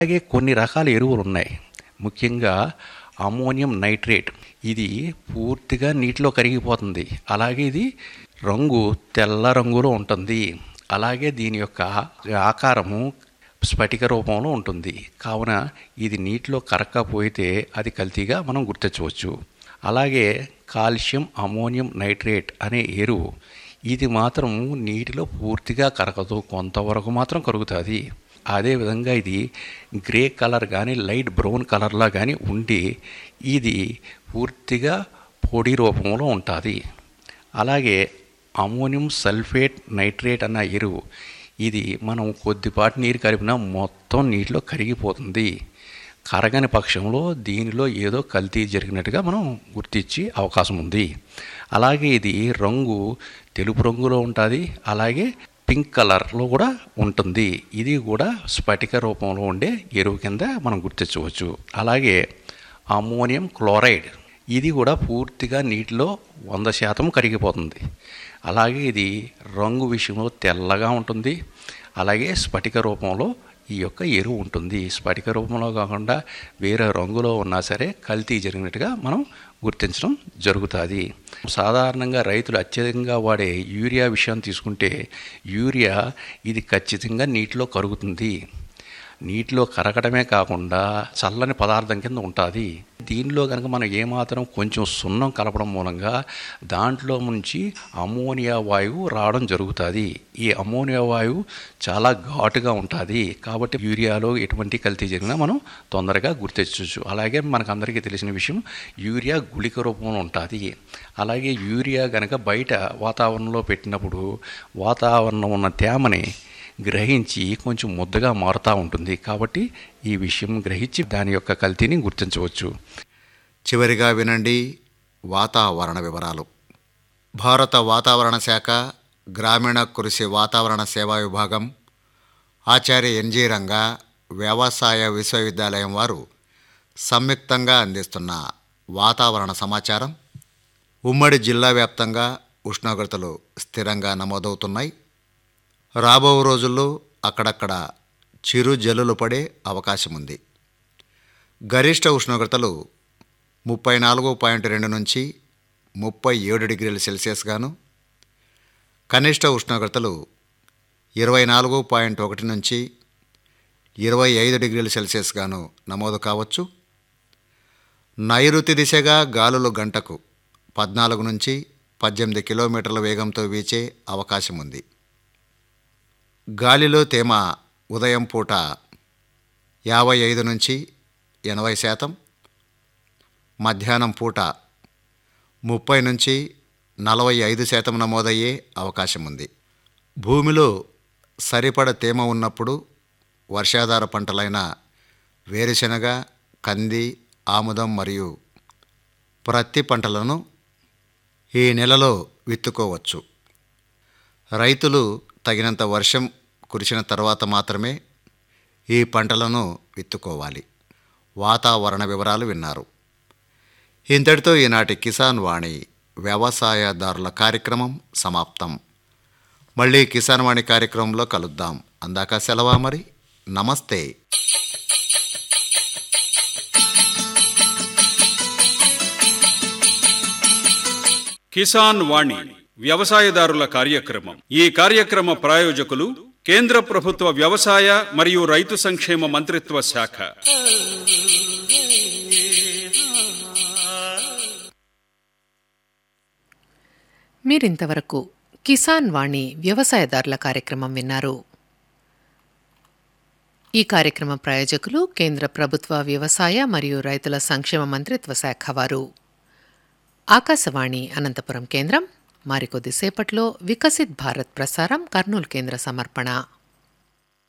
అలాగే కొన్ని రకాల ఎరువులు ఉన్నాయి ముఖ్యంగా అమోనియం నైట్రేట్ ఇది పూర్తిగా నీటిలో కరిగిపోతుంది అలాగే ఇది రంగు తెల్ల రంగులో ఉంటుంది అలాగే దీని యొక్క ఆకారము స్ఫటిక రూపంలో ఉంటుంది కావున ఇది నీటిలో కరక్కపోయితే అది కల్తీగా మనం గుర్తించవచ్చు అలాగే కాల్షియం అమోనియం నైట్రేట్ అనే ఎరువు ఇది మాత్రం నీటిలో పూర్తిగా కరగదు కొంతవరకు మాత్రం కరుగుతుంది అదేవిధంగా ఇది గ్రే కలర్ కానీ లైట్ బ్రౌన్ కలర్లా కానీ ఉండి ఇది పూర్తిగా పొడి రూపంలో ఉంటుంది అలాగే అమోనియం సల్ఫేట్ నైట్రేట్ అన్న ఎరువు ఇది మనం కొద్దిపాటి నీరు కలిపినా మొత్తం నీటిలో కరిగిపోతుంది కరగని పక్షంలో దీనిలో ఏదో కల్తీ జరిగినట్టుగా మనం గుర్తించి అవకాశం ఉంది అలాగే ఇది రంగు తెలుపు రంగులో ఉంటుంది అలాగే పింక్ కలర్లో కూడా ఉంటుంది ఇది కూడా స్ఫటిక రూపంలో ఉండే ఎరువు కింద మనం గుర్తించవచ్చు అలాగే అమోనియం క్లోరైడ్ ఇది కూడా పూర్తిగా నీటిలో వంద శాతం కరిగిపోతుంది అలాగే ఇది రంగు విషయంలో తెల్లగా ఉంటుంది అలాగే స్ఫటిక రూపంలో ఈ యొక్క ఎరువు ఉంటుంది స్ఫటిక రూపంలో కాకుండా వేరే రంగులో ఉన్నా సరే కల్తీ జరిగినట్టుగా మనం గుర్తించడం జరుగుతుంది సాధారణంగా రైతులు అత్యధికంగా వాడే యూరియా విషయం తీసుకుంటే యూరియా ఇది ఖచ్చితంగా నీటిలో కరుగుతుంది నీటిలో కరగడమే కాకుండా చల్లని పదార్థం కింద ఉంటుంది దీనిలో కనుక మనం ఏమాత్రం కొంచెం సున్నం కలపడం మూలంగా దాంట్లో నుంచి అమోనియా వాయువు రావడం జరుగుతుంది ఈ అమోనియా వాయువు చాలా ఘాటుగా ఉంటుంది కాబట్టి యూరియాలో ఎటువంటి కల్తీ జరిగినా మనం తొందరగా గుర్తించవచ్చు అలాగే మనకు అందరికీ తెలిసిన విషయం యూరియా గుళిక రూపంలో ఉంటుంది అలాగే యూరియా కనుక బయట వాతావరణంలో పెట్టినప్పుడు వాతావరణం ఉన్న తేమని గ్రహించి కొంచెం ముద్దగా మారుతూ ఉంటుంది కాబట్టి ఈ విషయం గ్రహించి దాని యొక్క కల్తీని గుర్తించవచ్చు చివరిగా వినండి వాతావరణ వివరాలు భారత వాతావరణ శాఖ గ్రామీణ కృషి వాతావరణ సేవా విభాగం ఆచార్య ఎన్జీ రంగా వ్యవసాయ విశ్వవిద్యాలయం వారు సంయుక్తంగా అందిస్తున్న వాతావరణ సమాచారం ఉమ్మడి జిల్లా వ్యాప్తంగా ఉష్ణోగ్రతలు స్థిరంగా నమోదవుతున్నాయి రాబో రోజుల్లో అక్కడక్కడ చిరు జల్లులు పడే అవకాశం ఉంది గరిష్ట ఉష్ణోగ్రతలు ముప్పై నాలుగు పాయింట్ రెండు నుంచి ముప్పై ఏడు డిగ్రీల సెల్సియస్ గాను కనిష్ట ఉష్ణోగ్రతలు ఇరవై నాలుగు పాయింట్ ఒకటి నుంచి ఇరవై ఐదు డిగ్రీల సెల్సియస్ గాను నమోదు కావచ్చు నైరుతి దిశగా గాలులు గంటకు పద్నాలుగు నుంచి పద్దెనిమిది కిలోమీటర్ల వేగంతో వీచే అవకాశం ఉంది గాలిలో తేమ ఉదయం పూట యాభై ఐదు నుంచి ఎనభై శాతం మధ్యాహ్నం పూట ముప్పై నుంచి నలభై ఐదు శాతం నమోదయ్యే అవకాశం ఉంది భూమిలో సరిపడ తేమ ఉన్నప్పుడు వర్షాధార పంటలైన వేరుశెనగ కంది ఆముదం మరియు ప్రత్తి పంటలను ఈ నెలలో విత్తుకోవచ్చు రైతులు తగినంత వర్షం కురిసిన తర్వాత మాత్రమే ఈ పంటలను విత్తుకోవాలి వాతావరణ వివరాలు విన్నారు ఇంతటితో ఈనాటి కిసాన్ వాణి వ్యవసాయదారుల కార్యక్రమం సమాప్తం మళ్ళీ కిసాన్ వాణి కార్యక్రమంలో కలుద్దాం అందాక సెలవా మరి నమస్తే కిసాన్ వాణి వ్యవసాయదారుల కార్యక్రమం ఈ కార్యక్రమ ప్రాయోజకులు కేంద్ర ప్రభుత్వ వ్యవసాయ మరియు రైతు సంక్షేమ మంత్రిత్వ శాఖ మీరింతవరకు కిసాన్ వాణి వ్యవసాయదారుల కార్యక్రమం విన్నారు ఈ కార్యక్రమ ప్రాయోజకులు కేంద్ర ప్రభుత్వ వ్యవసాయ మరియు రైతుల సంక్షేమ మంత్రిత్వ శాఖ వారు ఆకాశవాణి అనంతపురం కేంద్రం మరికొద్దిసేపట్లో వికసిత్ భారత్ ప్రసారం కర్నూలు కేంద్ర సమర్పణ